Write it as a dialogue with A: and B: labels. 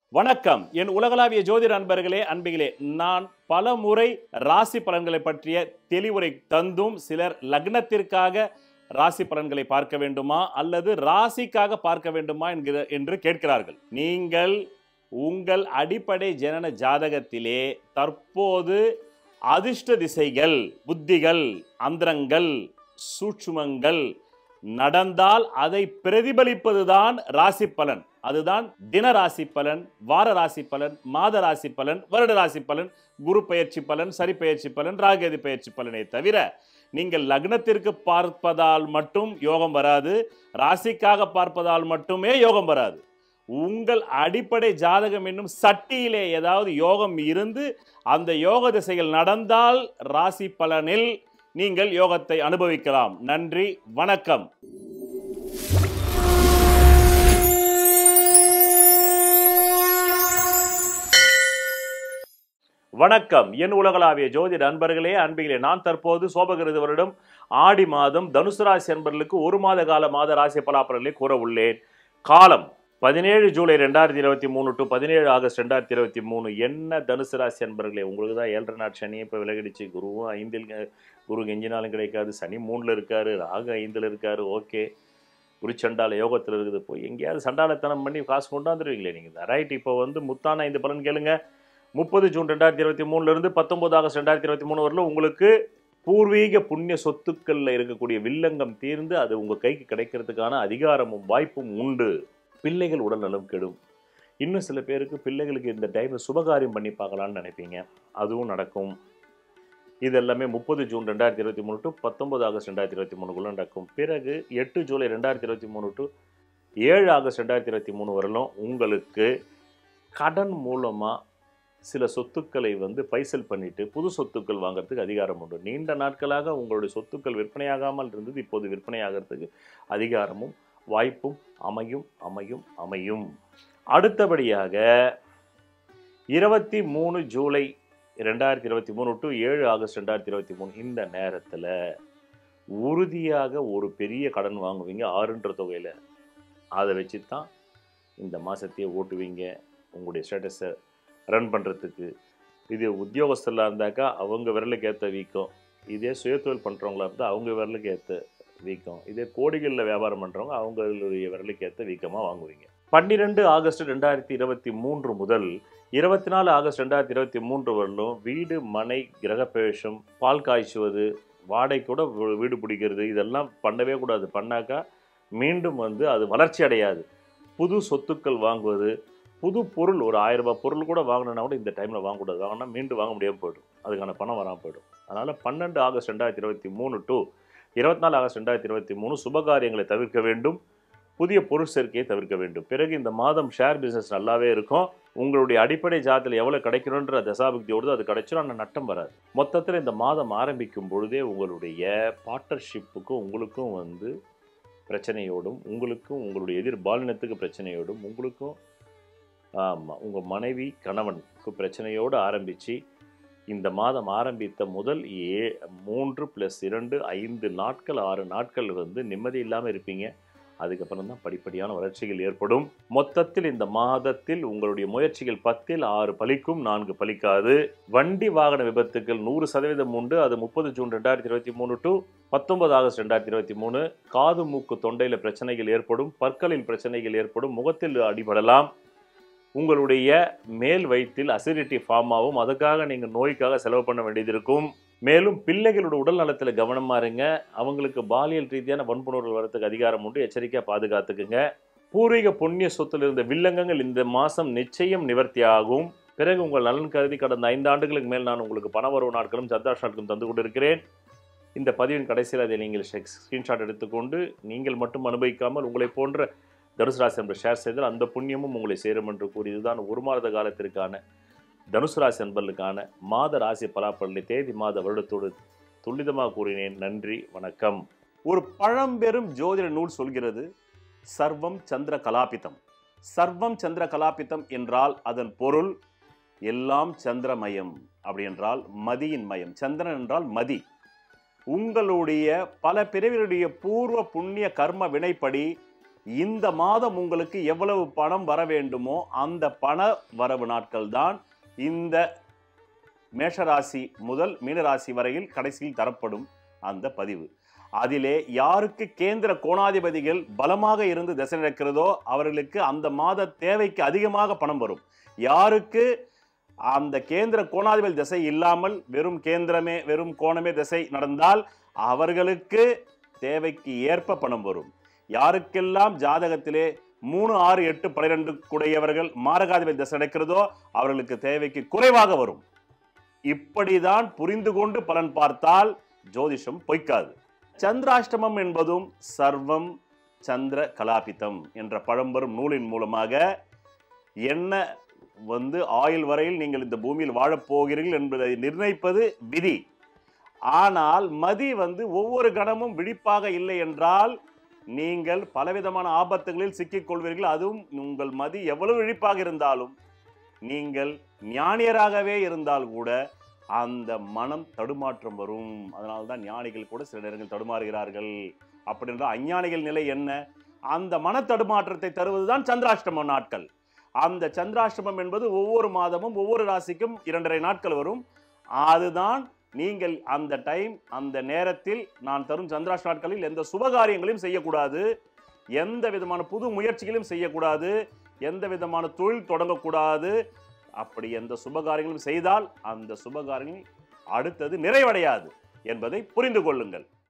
A: வணக்கம் என் உலகளாவிய ஜோதிட அன்பர்களே அன்பிகளே நான் பல முறை ராசி பலன்களை பற்றிய தெளிவுரை தந்தும் சிலர் லக்னத்திற்காக ராசி பலன்களை பார்க்க வேண்டுமா அல்லது ராசிக்காக பார்க்க வேண்டுமா என்கிற என்று கேட்கிறார்கள் நீங்கள் உங்கள் அடிப்படை ஜனன ஜாதகத்திலே தற்போது அதிர்ஷ்ட திசைகள் புத்திகள் அந்தரங்கள் சூட்சுமங்கள் நடந்தால் அதை பிரதிபலிப்பதுதான் ராசி பலன் அதுதான் தின ராசி பலன் வார ராசி பலன் மாத ராசி பலன் வருட ராசி பலன் குரு பயிற்சி பலன் சரி பயிற்சி பலன் ராகேதி பயிற்சி பலனை தவிர நீங்கள் லக்னத்திற்கு பார்ப்பதால் மட்டும் யோகம் வராது ராசிக்காக பார்ப்பதால் மட்டுமே யோகம் வராது உங்கள் அடிப்படை ஜாதகம் என்னும் சட்டியிலே ஏதாவது யோகம் இருந்து அந்த யோக திசைகள் நடந்தால் ராசி பலனில் நீங்கள் யோகத்தை அனுபவிக்கலாம் நன்றி வணக்கம் வணக்கம் என் உலகளாவிய ஜோதிட அன்பர்களே அன்பிகளே நான் தற்போது சோபகிருத வருடம் ஆடி மாதம் தனுசு ராசி அன்பர்களுக்கு ஒரு மாத கால மாத ராசி பலாபலன்களை கூற உள்ளேன் காலம் பதினேழு ஜூலை ரெண்டாயிரத்தி இருபத்தி மூணு டு பதினேழு ஆகஸ்ட் ரெண்டாயிரத்தி இருபத்தி மூணு என்ன தனுசு ராசி அன்பர்களே உங்களுக்கு தான் ஏழரை நாட் சனி இப்போ விலகிடுச்சு குருவும் ஐந்தில் குரு எஞ்சினாலும் கிடைக்காது சனி மூணில் இருக்காரு ராகு ஐந்தில் இருக்காரு ஓகே குருச்சண்டால யோகத்தில் இருக்குது போய் எங்கேயாவது சண்டாலத்தனம் பண்ணி காசு கொண்டாந்துருவீங்களே நீங்கள் ரைட் இப்போ வந்து முத்தான ஐந்து பலன் கேளுங்க முப்பது ஜூன் ரெண்டாயிரத்தி இருபத்தி மூணுலேருந்து பத்தொன்பது ஆகஸ்ட் ரெண்டாயிரத்தி இருபத்தி மூணு வரலும் உங்களுக்கு பூர்வீக புண்ணிய சொத்துக்களில் இருக்கக்கூடிய வில்லங்கம் தீர்ந்து அது உங்கள் கைக்கு கிடைக்கிறதுக்கான அதிகாரமும் வாய்ப்பும் உண்டு பிள்ளைகள் உடல் நலம் கெடும் இன்னும் சில பேருக்கு பிள்ளைகளுக்கு இந்த டைமில் சுபகாரியம் பண்ணி பார்க்கலான்னு நினைப்பீங்க அதுவும் நடக்கும் இது எல்லாமே முப்பது ஜூன் ரெண்டாயிரத்தி இருபத்தி மூணு டு பத்தொன்பது ஆகஸ்ட் ரெண்டாயிரத்தி இருபத்தி மூணுக்குள்ளே நடக்கும் பிறகு எட்டு ஜூலை ரெண்டாயிரத்தி இருபத்தி மூணு டு ஏழு ஆகஸ்ட் ரெண்டாயிரத்தி இருபத்தி மூணு வரலும் உங்களுக்கு கடன் மூலமாக சில சொத்துக்களை வந்து பைசல் பண்ணிட்டு புது சொத்துக்கள் வாங்குறதுக்கு அதிகாரம் உண்டு நீண்ட நாட்களாக உங்களுடைய சொத்துக்கள் விற்பனையாகாமல் இருந்தது இப்போது விற்பனையாகிறதுக்கு அதிகாரமும் வாய்ப்பும் அமையும் அமையும் அமையும் அடுத்தபடியாக இருபத்தி மூணு ஜூலை ரெண்டாயிரத்தி இருபத்தி மூணு டு ஏழு ஆகஸ்ட் ரெண்டாயிரத்தி இருபத்தி மூணு இந்த நேரத்தில் உறுதியாக ஒரு பெரிய கடன் வாங்குவீங்க ஆறுன்ற தொகையில் அதை வச்சு தான் இந்த மாதத்தையே ஓட்டுவீங்க உங்களுடைய ஸ்டேட்டஸை ரன் பண்ணுறதுக்கு இது உத்தியோகஸ்தலாக இருந்தாக்கா அவங்க விரலுக்கு ஏற்ற வீக்கம் இதே சுயதொழில் பண்ணுறவங்களா இருந்தால் அவங்க விரலுக்கு ஏற்ற வீக்கம் இதே கோடிகளில் வியாபாரம் பண்ணுறவங்க அவங்களுடைய விரலுக்கு ஏற்ற வீக்கமாக வாங்குவீங்க பன்னிரெண்டு ஆகஸ்ட் ரெண்டாயிரத்தி இருபத்தி மூன்று முதல் இருபத்தி நாலு ஆகஸ்ட் ரெண்டாயிரத்தி இருபத்தி மூன்று வரலும் வீடு மனை கிரகப்பிரவேசம் பால் காய்ச்சுவது வாடகை கூட வீ- வீடு பிடிக்கிறது இதெல்லாம் பண்ணவே கூடாது பண்ணாக்கா மீண்டும் வந்து அது வளர்ச்சி அடையாது புது சொத்துக்கள் வாங்குவது புது பொருள் ஒரு ஆயிரம் ரூபாய் பொருள் கூட வாங்கினா கூட இந்த டைமில் வாங்கக்கூடாது வாங்கினா மீண்டும் வாங்க முடியாமல் போயிடும் அதுக்கான பணம் வராமல் போயிடும் அதனால் பன்னெண்டு ஆகஸ்ட் ரெண்டாயிரத்தி இருபத்தி மூணு டு இருபத்தி நாலு ஆகஸ்ட் ரெண்டாயிரத்தி இருபத்தி மூணு சுபகாரியங்களை தவிர்க்க வேண்டும் புதிய பொருள் சேர்க்கையை தவிர்க்க வேண்டும் பிறகு இந்த மாதம் ஷேர் பிஸ்னஸ் நல்லாவே இருக்கும் உங்களுடைய அடிப்படை ஜாதத்தில் எவ்வளோ கிடைக்கணுன்ற தசாபக்தியோடு அது கிடைச்சிடும் ஆனால் நட்டம் வராது மொத்தத்தில் இந்த மாதம் ஆரம்பிக்கும் பொழுதே உங்களுடைய பார்ட்னர்ஷிப்புக்கும் உங்களுக்கும் வந்து பிரச்சனையோடும் உங்களுக்கும் உங்களுடைய எதிர் பாலினத்துக்கு பிரச்சனையோடும் உங்களுக்கும் ஆமாம் உங்கள் மனைவி கணவனுக்கு பிரச்சனையோடு ஆரம்பித்து இந்த மாதம் ஆரம்பித்த முதல் ஏ மூன்று ப்ளஸ் இரண்டு ஐந்து நாட்கள் ஆறு நாட்கள் வந்து நிம்மதி இல்லாமல் இருப்பீங்க அதுக்கப்புறம் தான் படிப்படியான வளர்ச்சிகள் ஏற்படும் மொத்தத்தில் இந்த மாதத்தில் உங்களுடைய முயற்சிகள் பத்தில் ஆறு பலிக்கும் நான்கு பலிக்காது வண்டி வாகன விபத்துக்கள் நூறு சதவீதம் உண்டு அது முப்பது ஜூன் ரெண்டாயிரத்தி இருபத்தி மூணு டு பத்தொன்பது ஆகஸ்ட் ரெண்டாயிரத்தி இருபத்தி மூணு காது மூக்கு தொண்டையில் பிரச்சனைகள் ஏற்படும் பற்களில் பிரச்சனைகள் ஏற்படும் முகத்தில் அடிபடலாம் உங்களுடைய மேல் வயிற்றில் அசிடிட்டி ஃபார்ம் ஆகும் அதுக்காக நீங்கள் நோய்க்காக செலவு பண்ண வேண்டியது இருக்கும் மேலும் பிள்ளைகளோட உடல் நலத்தில் கவனமாக இருங்க அவங்களுக்கு பாலியல் ரீதியான வன்புணர்வுகள் வரதுக்கு அதிகாரம் உண்டு எச்சரிக்கையாக பாதுகாத்துக்குங்க பூர்வீக புண்ணிய சொத்தில் இருந்த வில்லங்கங்கள் இந்த மாதம் நிச்சயம் நிவர்த்தி ஆகும் பிறகு உங்கள் நலன் கருதி கடந்த ஐந்து ஆண்டுகளுக்கு மேல் நான் உங்களுக்கு பண வரவு நாட்களும் சந்தாஷ் நாட்களும் தந்து கொண்டிருக்கிறேன் இந்த பதிவின் கடைசியில் அதை நீங்கள் ஸ்க்ரீன்ஷாட் எடுத்துக்கொண்டு நீங்கள் மட்டும் அனுபவிக்காமல் உங்களை போன்ற தனுசு ராசி என்பதை ஷேர் செய்தால் அந்த புண்ணியமும் உங்களை சேரும் என்று கூறி இதுதான் ஒரு மாத காலத்திற்கான தனுசு ராசி என்பதற்கான மாத ராசி பலாப்பலனை தேதி மாத வருடத்தோடு துல்லிதமாக கூறினேன் நன்றி வணக்கம் ஒரு பழம்பெரும் ஜோதிட நூல் சொல்கிறது சர்வம் சந்திர கலாபிதம் சர்வம் சந்திர கலாபிதம் என்றால் அதன் பொருள் எல்லாம் சந்திரமயம் அப்படி என்றால் மதியின் மயம் சந்திரன் என்றால் மதி உங்களுடைய பல பிறவிகளுடைய பூர்வ புண்ணிய கர்ம வினைப்படி இந்த மாதம் உங்களுக்கு எவ்வளவு பணம் வர வேண்டுமோ அந்த பண வரவு நாட்கள் தான் இந்த மேஷராசி முதல் மீனராசி வரையில் கடைசியில் தரப்படும் அந்த பதிவு அதிலே யாருக்கு கேந்திர கோணாதிபதிகள் பலமாக இருந்து திசை நடக்கிறதோ அவர்களுக்கு அந்த மாத தேவைக்கு அதிகமாக பணம் வரும் யாருக்கு அந்த கேந்திர கோணாதிபதி திசை இல்லாமல் வெறும் கேந்திரமே வெறும் கோணமே திசை நடந்தால் அவர்களுக்கு தேவைக்கு ஏற்ப பணம் வரும் யாருக்கெல்லாம் ஜாதகத்திலே மூணு ஆறு எட்டு பன்னிரெண்டு கூடையவர்கள் மாரகாதிபதி திசை நடக்கிறதோ அவர்களுக்கு தேவைக்கு குறைவாக வரும் இப்படிதான் புரிந்து கொண்டு பலன் பார்த்தால் ஜோதிஷம் பொய்க்காது சந்திராஷ்டமம் என்பதும் சர்வம் சந்திர கலாபிதம் என்ற பழம்பெரும் நூலின் மூலமாக என்ன வந்து ஆயுள் வரையில் நீங்கள் இந்த பூமியில் வாழப் போகிறீர்கள் என்பதை நிர்ணயிப்பது விதி ஆனால் மதி வந்து ஒவ்வொரு கணமும் விழிப்பாக இல்லை என்றால் நீங்கள் பலவிதமான ஆபத்துகளில் சிக்கிக் கொள்வீர்கள் அதுவும் உங்கள் மதி எவ்வளவு விழிப்பாக இருந்தாலும் நீங்கள் ஞானியராகவே இருந்தால் கூட அந்த மனம் தடுமாற்றம் வரும் அதனால தான் ஞானிகள் கூட சில நேரங்கள் தடுமாறுகிறார்கள் அப்படின்ற அஞ்ஞானிகள் நிலை என்ன அந்த மன தடுமாற்றத்தை தருவதுதான் சந்திராஷ்டம நாட்கள் அந்த சந்திராஷ்டமம் என்பது ஒவ்வொரு மாதமும் ஒவ்வொரு ராசிக்கும் இரண்டரை நாட்கள் வரும் அதுதான் நீங்கள் அந்த டைம் அந்த நேரத்தில் நான் தரும் சந்திராஷ்ட நாட்களில் எந்த சுபகாரியங்களையும் செய்யக்கூடாது எந்த விதமான புது முயற்சிகளையும் செய்யக்கூடாது எந்த விதமான தொழில் தொடங்கக்கூடாது அப்படி எந்த சுபகாரியங்களும் செய்தால் அந்த சுபகாரியங்கள் அடுத்தது நிறைவடையாது என்பதை புரிந்து கொள்ளுங்கள்